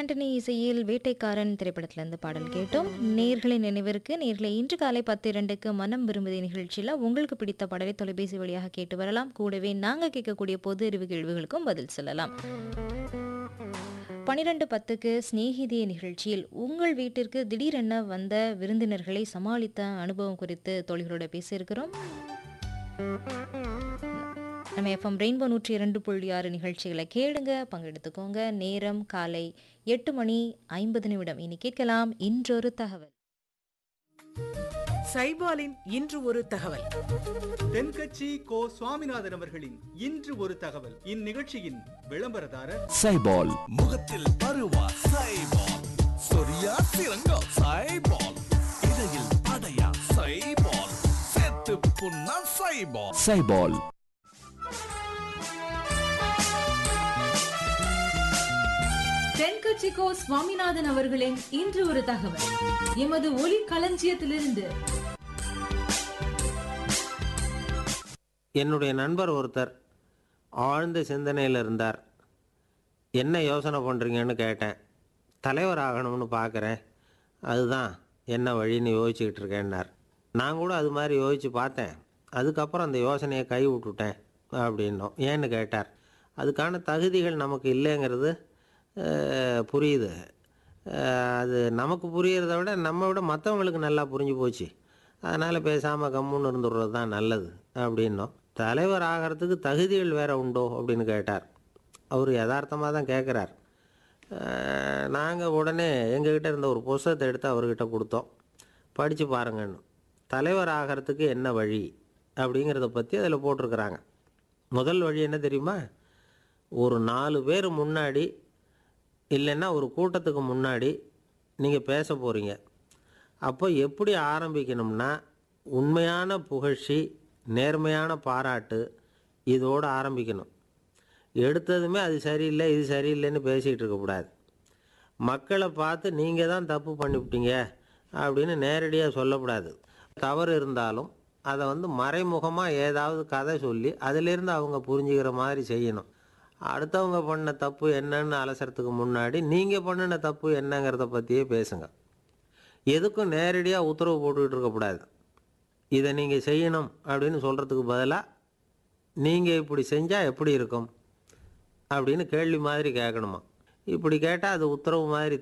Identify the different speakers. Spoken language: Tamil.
Speaker 1: ஆண்டனி இசையில் வேட்டைக்காரன் திரைப்படத்திலிருந்து பாடல் கேட்டோம் நேர்களின் நினைவிற்கு நேர்களை இன்று காலை பத்து இரண்டுக்கு மனம் விரும்புதி நிகழ்ச்சியில் உங்களுக்கு பிடித்த பாடலை தொலைபேசி வழியாக கேட்டு வரலாம் கூடவே நாங்கள் கேட்கக்கூடிய பொது அறிவு கேள்விகளுக்கும் பதில் சொல்லலாம் பனிரெண்டு பத்துக்கு சிநேகிதிய நிகழ்ச்சியில் உங்கள் வீட்டிற்கு திடீரென வந்த விருந்தினர்களை சமாளித்த அனுபவம் குறித்து தோழிகளோட பேசியிருக்கிறோம் நம்ம எஃப்எம் ரெயின்போ நூற்றி இரண்டு புள்ளி ஆறு நிகழ்ச்சிகளை கேளுங்க பங்கெடுத்துக்கோங்க நேரம் காலை எட்டு மணி ஐம்பது நிமிடம் இனி கேட்கலாம் இன்றொரு தகவல்
Speaker 2: சைபாலின் இன்று ஒரு தகவல்
Speaker 3: தென்கட்சி கோ சுவாமிநாதன் அவர்களின் இன்று ஒரு தகவல் இந்நிகழ்ச்சியின் விளம்பரதாரர்
Speaker 4: சைபால்
Speaker 5: முகத்தில் பருவா சைபால் சொரியா சிறங்கா சைபால் இடையில் அடையா சைபால் செத்து புண்ணா சைபால்
Speaker 4: சைபால்
Speaker 6: தென்கட்சிக்கோ சுவாமிநாதன் அவர்களின் இன்று ஒரு தகவல் எமது ஒலி களஞ்சியத்திலிருந்து
Speaker 7: என்னுடைய நண்பர் ஒருத்தர் ஆழ்ந்த சிந்தனையில் இருந்தார் என்ன யோசனை பண்ணுறீங்கன்னு கேட்டேன் தலைவர் ஆகணும்னு பார்க்குறேன் அதுதான் என்ன வழின்னு யோசிச்சுக்கிட்டு இருக்கேன்னார் நான் கூட அது மாதிரி யோசித்து பார்த்தேன் அதுக்கப்புறம் அந்த யோசனையை கை விட்டுட்டேன் அப்படின்னோம் ஏன்னு கேட்டார் அதுக்கான தகுதிகள் நமக்கு இல்லைங்கிறது அஹ், புரியுது அஹ், அது நமக்கு புரியறத விட நம்ம விட மற்றவங்களுக்கு நல்லா புரிஞ்சு போச்சு அதனால் பேசாமல் கம்முன்னு இருந்துடுறது தான் நல்லது அப்படின்னோம் தலைவர் ஆகிறதுக்கு தகுதிகள் வேற உண்டோ அப்படின்னு கேட்டார் அவர் யதார்த்தமாக தான் கேட்குறார் நாங்கள் உடனே எங்ககிட்ட இருந்த ஒரு புஸ்தகத்தை எடுத்து அவர்கிட்ட கொடுத்தோம் படித்து பாருங்கன்னு தலைவர் ஆகிறதுக்கு என்ன வழி அப்படிங்கிறத பற்றி அதில் போட்டிருக்கிறாங்க முதல் வழி என்ன தெரியுமா ஒரு நாலு பேர் முன்னாடி இல்லைன்னா ஒரு கூட்டத்துக்கு முன்னாடி நீங்கள் பேச போகிறீங்க அப்போ எப்படி ஆரம்பிக்கணும்னா உண்மையான புகழ்ச்சி நேர்மையான பாராட்டு இதோடு ஆரம்பிக்கணும் எடுத்ததுமே அது சரியில்லை இது சரியில்லைன்னு பேசிகிட்டு இருக்கக்கூடாது மக்களை பார்த்து நீங்கள் தான் தப்பு பண்ணிவிட்டீங்க அப்படின்னு நேரடியாக சொல்லக்கூடாது தவறு இருந்தாலும் அதை வந்து மறைமுகமாக ஏதாவது கதை சொல்லி அதிலிருந்து அவங்க புரிஞ்சுக்கிற மாதிரி செய்யணும் அடுத்தவங்க பண்ண தப்பு என்னன்னு அலசறதுக்கு முன்னாடி நீங்கள் பண்ணின தப்பு என்னங்கிறத பற்றியே பேசுங்க எதுக்கும் நேரடியாக உத்தரவு போட்டுக்கிட்டு இருக்கக்கூடாது இதை நீங்கள் செய்யணும் அப்படின்னு சொல்கிறதுக்கு பதிலாக நீங்கள் இப்படி செஞ்சால் எப்படி இருக்கும் அப்படின்னு கேள்வி மாதிரி கேட்கணுமா இப்படி கேட்டால் அது உத்தரவு மாதிரி